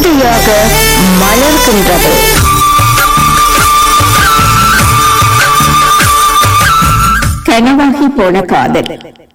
விந்தையாக மலர்கின்றது கனவாகி போன காதல்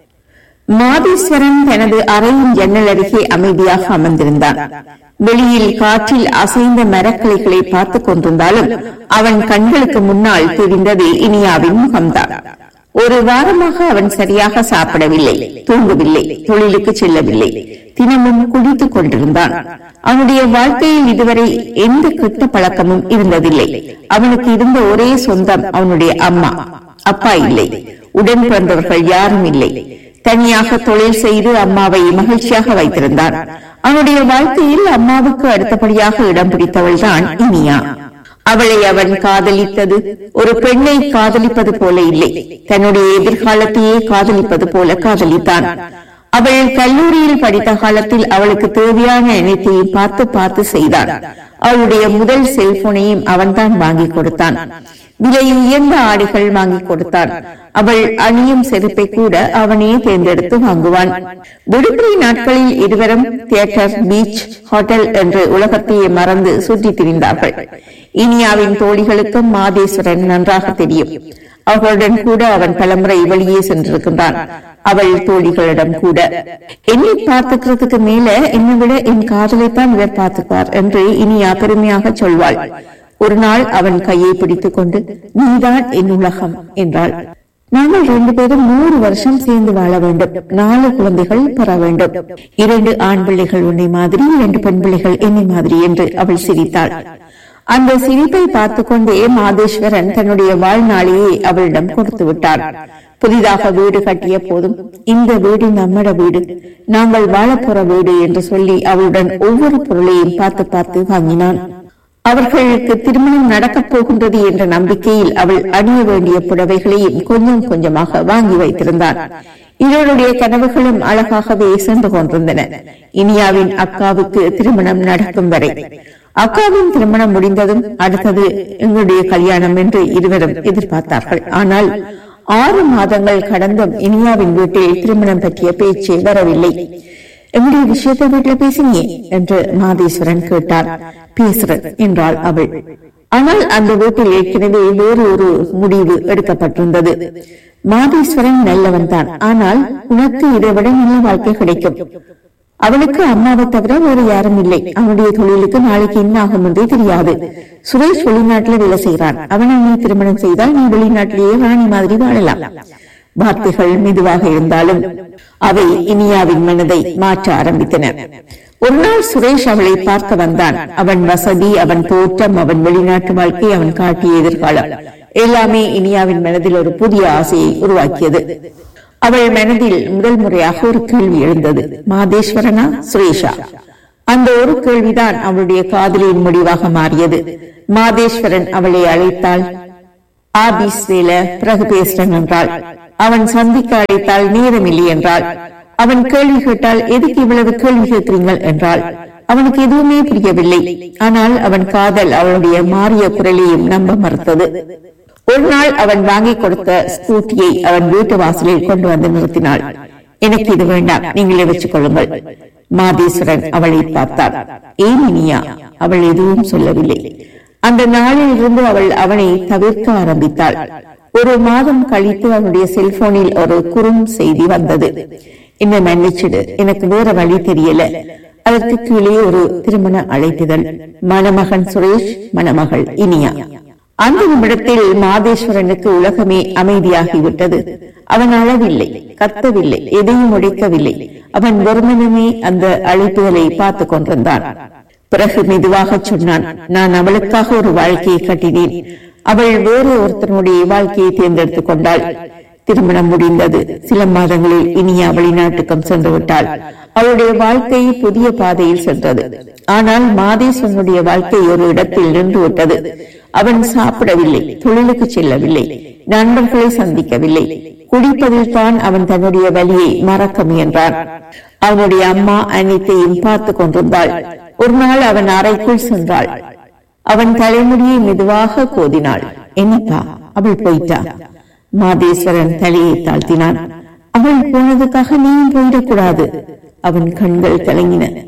மாதீஸ்வரன் தனது அறையின் ஜன்னல் அருகே அமைதியாக அமர்ந்திருந்தான் வெளியில் காற்றில் அசைந்த மரக்கிளைகளை பார்த்துக் கொண்டிருந்தாலும் அவன் கண்களுக்கு முன்னால் தெரிந்தது இனியாவின் முகம்தான் ஒரு வாரமாக அவன் சரியாக சாப்பிடவில்லை தூங்கவில்லை தொழிலுக்கு செல்லவில்லை தினமும் குடித்துக் கொண்டிருந்தான் அவனுடைய வாழ்க்கையில் இதுவரை எந்த கெட்ட பழக்கமும் இருந்ததில்லை அவனுக்கு இருந்த ஒரே சொந்தம் அவனுடைய அம்மா அப்பா இல்லை உடன் பிறந்தவர்கள் யாரும் இல்லை தனியாக தொழில் செய்து அம்மாவை மகிழ்ச்சியாக வைத்திருந்தான் அவனுடைய வாழ்க்கையில் அம்மாவுக்கு அடுத்தபடியாக இடம் பிடித்தவள் தான் இனியா அவளை அவன் காதலித்தது ஒரு பெண்ணை காதலிப்பது போல இல்லை தன்னுடைய எதிர்காலத்தையே காதலிப்பது போல காதலித்தான் அவள் கல்லூரியில் படித்த காலத்தில் அவளுக்கு தேவையான அனைத்தையும் பார்த்து பார்த்து செய்தான் அவளுடைய முதல் செல்போனையும் அவன்தான் வாங்கி கொடுத்தான் விலை உயர்ந்த ஆடைகள் வாங்கி கொடுத்தான் அவள் அணியும் செருப்பை கூட அவனே தேர்ந்தெடுத்து வாங்குவான் விடுமுறை நாட்களில் இருவரும் தியேட்டர் பீச் ஹோட்டல் என்று உலகத்தையே மறந்து சுற்றித் திரிந்தார்கள் இனியாவின் தோழிகளுக்கும் மாதேஸ்வரன் நன்றாக தெரியும் அவர்களுடன் கூட அவன் பலமுறை வெளியே சென்றிருக்கின்றான் அவள் தோழிகளிடம் கூட என்னை பார்த்துக்கிறதுக்கு மேல என்னை விட என் காதலைத்தான் இவர் பார்த்துக்குவார் என்று இனியா பெருமையாக சொல்வாள் ஒரு நாள் அவன் கையை பிடித்துக் கொண்டு நீதான் என் உலகம் என்றாள் நாங்கள் ரெண்டு பேரும் நூறு வருஷம் சேர்ந்து வாழ வேண்டும் நாலு குழந்தைகள் பெற வேண்டும் இரண்டு ஆண் பிள்ளைகள் உன்னை மாதிரி இரண்டு பெண் பிள்ளைகள் என்னை மாதிரி என்று அவள் சிரித்தாள் அந்த சிரிப்பை பார்த்துக் கொண்டே மாதேஸ்வரன் தன்னுடைய வாழ்நாளையே அவளிடம் கொடுத்து விட்டார் புதிதாக வீடு கட்டிய போதும் இந்த வீடு நம்மட வீடு நாங்கள் வாழப்போற வீடு என்று சொல்லி அவளுடன் ஒவ்வொரு பொருளையும் பார்த்து பார்த்து வாங்கினான் அவர்களுக்கு திருமணம் நடக்கப் போகின்றது என்ற நம்பிக்கையில் அவள் அணிய வேண்டிய புடவைகளையும் கொஞ்சம் கொஞ்சமாக வாங்கி வைத்திருந்தான் இருவருடைய கனவுகளும் அழகாகவே சென்று கொண்டிருந்தன இனியாவின் அக்காவுக்கு திருமணம் நடக்கும் வரை அக்காவின் திருமணம் முடிந்ததும் அடுத்தது எங்களுடைய கல்யாணம் என்று இருவரும் எதிர்பார்த்தார்கள் ஆனால் ஆறு மாதங்கள் கடந்தும் இனியாவின் வீட்டில் திருமணம் பற்றிய பேச்சு வரவில்லை எங்களுடைய விஷயத்தை வீட்டுல பேசினியே என்று மாதேஸ்வரன் கேட்டார் பேசுறேன் என்றாள் அவள் ஆனால் அந்த வீட்டில் ஏற்கனவே வேறு ஒரு முடிவு எடுக்கப்பட்டிருந்தது மாதேஸ்வரன் நல்லவன் தான் ஆனால் உனக்கு இதைவிட நல்ல வாழ்க்கை கிடைக்கும் அவளுக்கு அம்மாவை தவிர வேறு யாரும் இல்லை அவனுடைய தொழிலுக்கு நாளைக்கு என்ன ஆகும் என்றே தெரியாது சுரேஷ் வெளிநாட்டுல வேலை செய்கிறான் அவனை நீ திருமணம் செய்தால் நீ வெளிநாட்டிலேயே ராணி மாதிரி வாழலாம் வார்த்தைகள் மெதுவாக இருந்தாலும் அவை இனியாவின் மனதை மாற்ற ஆரம்பித்தன ஒரு நாள் சுரேஷ் அவளை பார்க்க வந்தான் அவன் வசதி அவன் தோற்றம் அவன் வெளிநாட்டு வாழ்க்கை அவன் காட்டிய எதிர்காலம் எல்லாமே இனியாவின் மனதில் ஒரு புதிய ஆசையை உருவாக்கியது அவள் மனதில் முதல் முறையாக ஒரு கேள்வி எழுந்தது மாதேஸ்வரனா சுரேஷா அந்த ஒரு கேள்விதான் அவளுடைய காதலின் முடிவாக மாறியது மாதேஸ்வரன் அவளை அழைத்தாள் ஆபீஸ் வேலை பிறகு பேசுறேன் என்றாள் அவன் சந்திக்க அழைத்தால் நேரம் இல்லை என்றாள் அவன் கேள்வி கேட்டால் எதுக்கு இவ்வளவு கேள்வி கேட்கிறீங்கள் என்றாள் அவனுக்கு எதுவுமே புரியவில்லை ஆனால் அவன் காதல் அவளுடைய மாறிய குரலையும் நம்ப மறுத்தது ஒரு நாள் அவன் வாங்கி கொடுத்த ஸ்கூட்டியை அவன் வீட்டு வாசலில் கொண்டு வந்து நிறுத்தினாள் எனக்கு இது வேண்டாம் நீங்களே வச்சுக் கொள்ளுங்கள் மாதேஸ்வரன் அவளை பார்த்தார் ஏன் இனியா அவள் எதுவும் சொல்லவில்லை அந்த நாளில் இருந்து அவள் அவனை தவிர்க்க ஆரம்பித்தாள் ஒரு மாதம் கழித்து அவனுடைய செல்போனில் ஒரு குறும் செய்தி வந்தது என்ன மன்னிச்சிடு எனக்கு வேற வழி தெரியல அதற்கு கீழே ஒரு திருமண அழைப்புதல் மணமகன் சுரேஷ் மணமகள் இனியா அந்த நிமிடத்தில் மாதேஸ்வரனுக்கு உலகமே அமைதியாகிவிட்டது அவன் அழவில்லை கத்தவில்லை எதையும் உடைக்கவில்லை அவன் வெறுமனமே அந்த அழைப்புகளை பார்த்து கொண்டிருந்தான் பிறகு மெதுவாக சொன்னான் நான் அவளுக்காக ஒரு வாழ்க்கையை கட்டினேன் அவள் வேறு ஒருத்தனுடைய வாழ்க்கையை தேர்ந்தெடுத்துக் கொண்டாள் திருமணம் முடிந்தது சில மாதங்களில் இனியா வெளிநாட்டுக்கும் சென்று விட்டாள் அவளுடைய வாழ்க்கை புதிய பாதையில் சென்றது ஆனால் மாதேஸ்வரனுடைய வாழ்க்கை ஒரு இடத்தில் நின்று விட்டது அவன் சாப்பிடவில்லை தொழிலுக்கு செல்லவில்லை நண்பர்களை சந்திக்கவில்லை குடிப்பதில் தான் அவன் தன்னுடைய வலியை மறக்க முயன்றான் அவனுடைய அம்மா அனைத்தையும் பார்த்து கொண்டிருந்தாள் ஒரு நாள் அவன் அறைக்குள் சென்றாள் அவன் தலைமுடியை மெதுவாக கோதினாள் என்னப்பா அவள் போயிட்டா மாதேஸ்வரன் தலையை தாழ்த்தினான் அவள் போனதுக்காக நீயும் போயிடக்கூடாது அவன் கண்கள் கலங்கின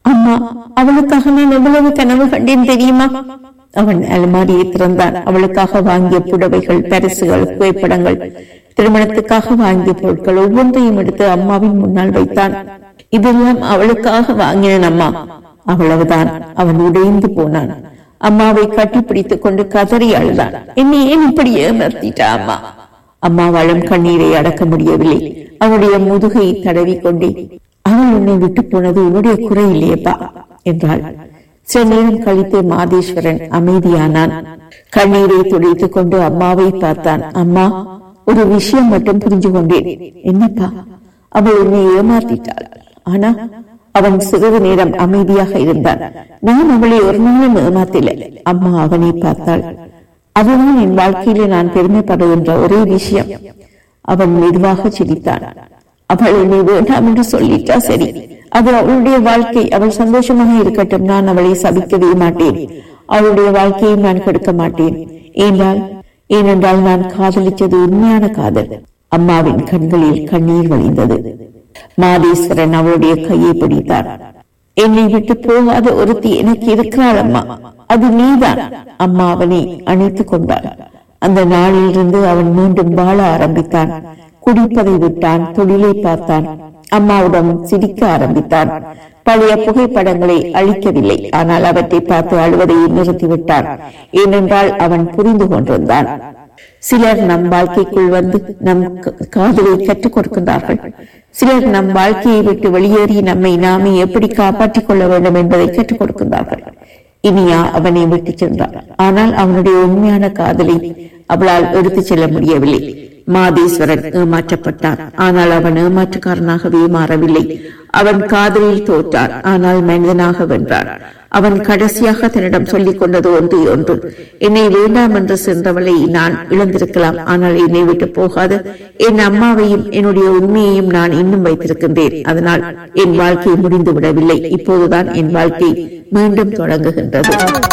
அம்மா அவளுக்காக நான் எவ்வளவு கனவு கண்டேன் தெரியுமா அவன் அலமாரியை திறந்தான் அவளுக்காக வாங்கிய புடவைகள் பரிசுகள் புகைப்படங்கள் திருமணத்துக்காக வாங்கிய பொருட்கள் ஒவ்வொன்றையும் எடுத்து அம்மாவின் முன்னால் வைத்தான் இதெல்லாம் அவளுக்காக வாங்கினேன் அம்மா அவ்வளவுதான் அவன் உடைந்து போனான் அம்மாவை கட்டிப்பிடித்துக் கொண்டு கதறி அழுதான் என்னை ஏன் இப்படி ஏமாத்திட்டா அம்மா அம்மாவாலும் கண்ணீரை அடக்க முடியவில்லை அவனுடைய முதுகை தடவி கொண்டே அவள் உன்னை விட்டு போனது உன்னுடைய குறை இல்லையப்பா என்றாள் சில நேரம் கழித்து மாதேஸ்வரன் அமைதியானான் கண்ணீரை துடைத்துக் கொண்டு அம்மாவை பார்த்தான் அம்மா ஒரு விஷயம் மட்டும் புரிஞ்சு கொண்டேன் என்னப்பா அவள் உன்னை ஏமாத்திட்டாள் ஆனா அவன் சிறிது நேரம் அமைதியாக இருந்தான் நான் அவளை ஒரு நாளும் ஏமாத்தில அம்மா அவனை பார்த்தாள் அதுதான் என் வாழ்க்கையில நான் பெருமைப்படுகின்ற ஒரே விஷயம் அவன் மெதுவாக சிரித்தான் அவள் என்னை வேண்டாம் என்று சொல்லிட்டா சரி அது அவளுடைய வாழ்க்கை அவள் சந்தோஷமாக இருக்கட்டும் நான் அவளை சபிக்கவே மாட்டேன் அவளுடைய அவளுடைய வாழ்க்கையை நான் கெடுக்க மாட்டேன் ஏனென்றால் ஏனென்றால் நான் காதலித்தது உண்மையான காதல் அம்மாவின் கண்களில் கண்ணீர் வழிந்தது மாதேஸ்வரன் அவளுடைய கையை பிடித்தார் என்னை விட்டு போகாத ஒருத்தி எனக்கு இருக்கிறாள் அம்மா அது நீதான் அம்மா அவனை அணைத்துக் கொண்டாள் அந்த நாளிலிருந்து அவன் மீண்டும் வாழ ஆரம்பித்தான் குடிப்பதை விட்டான் தொழிலை பார்த்தான் அம்மாவுடன் சிரிக்க ஆரம்பித்தான் பழைய புகைப்படங்களை அழிக்கவில்லை ஆனால் அவற்றை பார்த்து அழுவதை நிறுத்திவிட்டான் ஏனென்றால் அவன் புரிந்து கொண்டிருந்தான் சிலர் நம் வாழ்க்கைக்குள் வந்து நம் க- காதலை கற்றுக் கொடுக்கின்றார்கள் சிலர் நம் வாழ்க்கையை விட்டு வெளியேறி நம்மை நாமே எப்படி காப்பாற்றிக் கொள்ள வேண்டும் என்பதை கற்றுக் கொடுக்கின்றார்கள் இனியா அவனை விட்டுச் சென்றார் ஆனால் அவனுடைய உண்மையான காதலை அவளால் எடுத்துச் செல்ல முடியவில்லை மாதேஸ்வரன் ஏமாற்றப்பட்டான் ஆனால் அவன் ஏமாற்றுக்காரனாகவே மாறவில்லை அவன் காதலில் தோற்றான் ஆனால் மனிதனாக வென்றான் அவன் கடைசியாக தன்னிடம் சொல்லிக் கொண்டது ஒன்று ஒன்று என்னை வேண்டாம் என்று சென்றவளை நான் இழந்திருக்கலாம் ஆனால் என்னை விட்டு போகாது என் அம்மாவையும் என்னுடைய உண்மையையும் நான் இன்னும் வைத்திருக்கின்றேன் அதனால் என் வாழ்க்கை முடிந்து விடவில்லை இப்போதுதான் என் வாழ்க்கை மீண்டும் தொடங்குகின்றது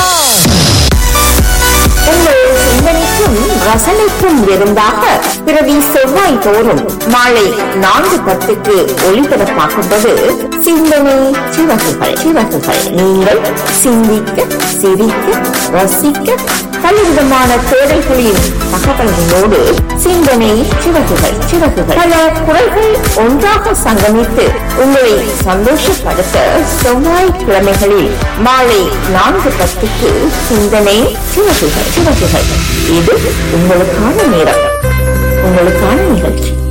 உங்கள் சிந்தனைக்கும் ரசனைக்கும் விருந்தாக பிரதி செவ்வாய் தோறும் மாலை நான்கு பத்துக்கு ஒளிபரப்பாகின்றது சிந்தனை சிறகுகள் சிறகுகள் நீங்கள் சிந்திக்க சிரிக்க ரசிக்க பலவிதமான தேடல்களின் தகவல்களோடு சிந்தனை சிறகுகள் சிறகுகள் பல குரல்கள் ஒன்றாக சங்கமித்து உங்களை சந்தோஷப்படுத்த செவ்வாய்க்கிழமைகளில் மாலை நான்கு பத்துக்கு சிந்தனை சிறகுகள் சிறகுகள் இது உங்களுக்கான நேரம் உங்களுக்கான நிகழ்ச்சி